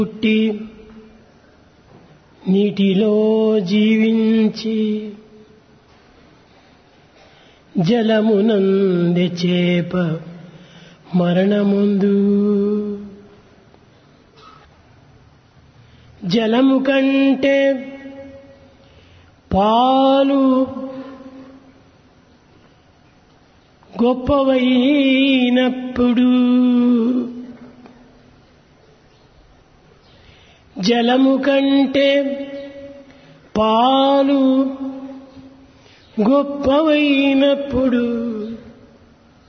పుట్టి నీటిలో జీవించి జలమునంది చేప మరణముందు జలము కంటే పాలు గొప్పవైనప్పుడు జలము కంటే పాలు గొప్పవైనప్పుడు